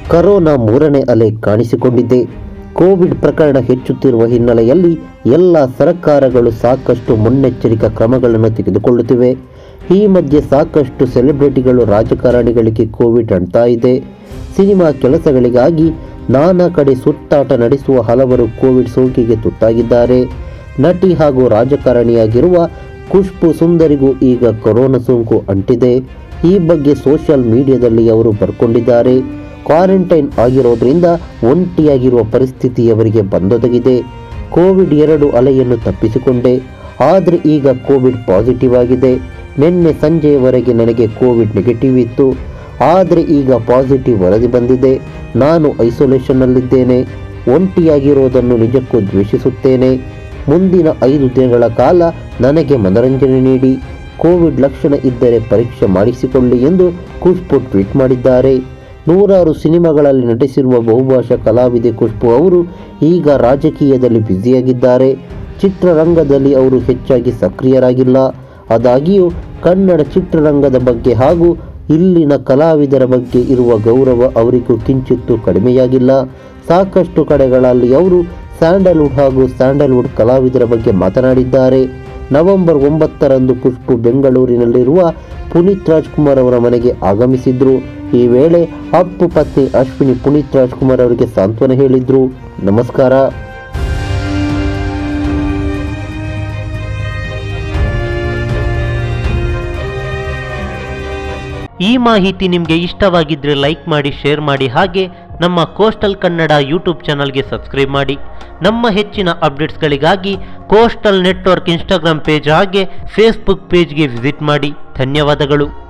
corona ಮೂರನೇ ಅಲೆ ಕಾಣಿಸಿಕೊಂಡಿದೆ ಕೋವಿಡ್ ಪ್ರಕರಣ ಹೆಚ್ಚುತ್ತಿರುವ ಹಿನ್ನೆಲೆಯಲ್ಲಿ ಎಲ್ಲ ಸರ್ಕಾರಗಳು ಸಾಕಷ್ಟು ಮುನ್ನೆಚ್ಚರಿಕಾ ಕ್ರಮಗಳನ್ನು ತೆಗೆದುಕೊಳ್ಳುತ್ತಿವೆ ಈ ಮಧ್ಯೆ ಸಾಕಷ್ಟು ಸೆಲೆಬ್ರಿಟಿಗಳು ರಾಜಕಾರಣಿಗಳಿಗೆ ಕೋವಿಡ್ ಅಂಟ್ತಾ ಇದೆ ಸಿನಿಮಾ ಕೆಲಸಗಳಿಗಾಗಿ ನಾನಾ ಕಡೆ ಸುತ್ತಾಟ ನಡೆಸುವ ಹಲವರು ಕೋವಿಡ್ ಸೋಂಕಿಗೆ ತುತ್ತಾಗಿದ್ದಾರೆ ನಟಿ ಹಾಗೂ ರಾಜಕಾರಣಿಯಾಗಿರುವ ಖುಷ್ಬು ಸುಂದರಿಗೂ ಈಗ ಕೊರೋನಾ ಸೋಂಕು ಅಂಟಿದೆ ಈ ಬಗ್ಗೆ ಸೋಷಿಯಲ್ ಮೀಡಿಯಾದಲ್ಲಿ ಅವರು ಬರ್ಕೊಂಡಿದ್ದಾರೆ ಕ್ವಾರಂಟೈನ್ ಆಗಿರೋದ್ರಿಂದ ಒಂಟಿಯಾಗಿರುವ ಪರಿಸ್ಥಿತಿ ಅವರಿಗೆ ಬಂದೊದಗಿದೆ ಕೋವಿಡ್ ಎರಡು ಅಲೆಯನ್ನು ತಪ್ಪಿಸಿಕೊಂಡೆ ಆದರೆ ಈಗ ಕೋವಿಡ್ ಪಾಸಿಟಿವ್ ಆಗಿದೆ ನಿನ್ನೆ ಸಂಜೆಯವರೆಗೆ ನನಗೆ ಕೋವಿಡ್ ನೆಗೆಟಿವ್ ಇತ್ತು ಆದರೆ ಈಗ ಪಾಸಿಟಿವ್ ವರದಿ ಬಂದಿದೆ ನಾನು ಐಸೋಲೇಷನ್ನಲ್ಲಿದ್ದೇನೆ ಒಂಟಿಯಾಗಿರೋದನ್ನು ನಿಜಕ್ಕೂ ದ್ವೇಷಿಸುತ್ತೇನೆ ಮುಂದಿನ ಐದು ದಿನಗಳ ಕಾಲ ನನಗೆ ಮನರಂಜನೆ ನೀಡಿ ಕೋವಿಡ್ ಲಕ್ಷಣ ಇದ್ದರೆ ಪರೀಕ್ಷೆ ಮಾಡಿಸಿಕೊಳ್ಳಿ ಎಂದು ಖುಷ್ಬು ಟ್ವೀಟ್ ಮಾಡಿದ್ದಾರೆ ನೂರಾರು ಸಿನಿಮಾಗಳಲ್ಲಿ ನಟಿಸಿರುವ ಬಹುಭಾಷಾ ಕಲಾವಿದೆ ಖುಷ್ಬು ಅವರು ಈಗ ರಾಜಕೀಯದಲ್ಲಿ ಬ್ಯುಸಿಯಾಗಿದ್ದಾರೆ ಚಿತ್ರರಂಗದಲ್ಲಿ ಅವರು ಹೆಚ್ಚಾಗಿ ಸಕ್ರಿಯರಾಗಿಲ್ಲ ಆದಾಗ್ಯೂ ಕನ್ನಡ ಚಿತ್ರರಂಗದ ಬಗ್ಗೆ ಹಾಗೂ ಇಲ್ಲಿನ ಕಲಾವಿದರ ಬಗ್ಗೆ ಇರುವ ಗೌರವ ಅವರಿಗೂ ಕಿಂಚಿತ್ತೂ ಕಡಿಮೆಯಾಗಿಲ್ಲ ಸಾಕಷ್ಟು ಕಡೆಗಳಲ್ಲಿ ಅವರು ಸ್ಯಾಂಡಲ್ವುಡ್ ಹಾಗೂ ಸ್ಯಾಂಡಲ್ವುಡ್ ಕಲಾವಿದರ ಬಗ್ಗೆ ಮಾತನಾಡಿದ್ದಾರೆ ನವೆಂಬರ್ ಒಂಬತ್ತರಂದು ಖುಷ್ಬು ಬೆಂಗಳೂರಿನಲ್ಲಿರುವ ಪುನೀತ್ ರಾಜ್ಕುಮಾರ್ ಅವರ ಮನೆಗೆ ಆಗಮಿಸಿದ್ರು ಈ ವೇಳೆ ಅಪ್ಪು ಪತ್ನಿ ಅಶ್ವಿನಿ ಪುನೀತ್ ರಾಜ್ಕುಮಾರ್ ಅವರಿಗೆ ಸಾಂತ್ವನ ಹೇಳಿದ್ರು ನಮಸ್ಕಾರ ಈ ಮಾಹಿತಿ ನಿಮಗೆ ಇಷ್ಟವಾಗಿದ್ದರೆ ಲೈಕ್ ಮಾಡಿ ಶೇರ್ ಮಾಡಿ ಹಾಗೆ ನಮ್ಮ ಕೋಸ್ಟಲ್ ಕನ್ನಡ ಯೂಟ್ಯೂಬ್ ಚಾನಲ್ಗೆ ಸಬ್ಸ್ಕ್ರೈಬ್ ಮಾಡಿ ನಮ್ಮ ಹೆಚ್ಚಿನ ಅಪ್ಡೇಟ್ಸ್ಗಳಿಗಾಗಿ ಕೋಸ್ಟಲ್ ನೆಟ್ವರ್ಕ್ ಇನ್ಸ್ಟಾಗ್ರಾಮ್ ಪೇಜ್ ಹಾಗೆ ಫೇಸ್ಬುಕ್ ಪೇಜ್ಗೆ ವಿಸಿಟ್ ಮಾಡಿ ಧನ್ಯವಾದಗಳು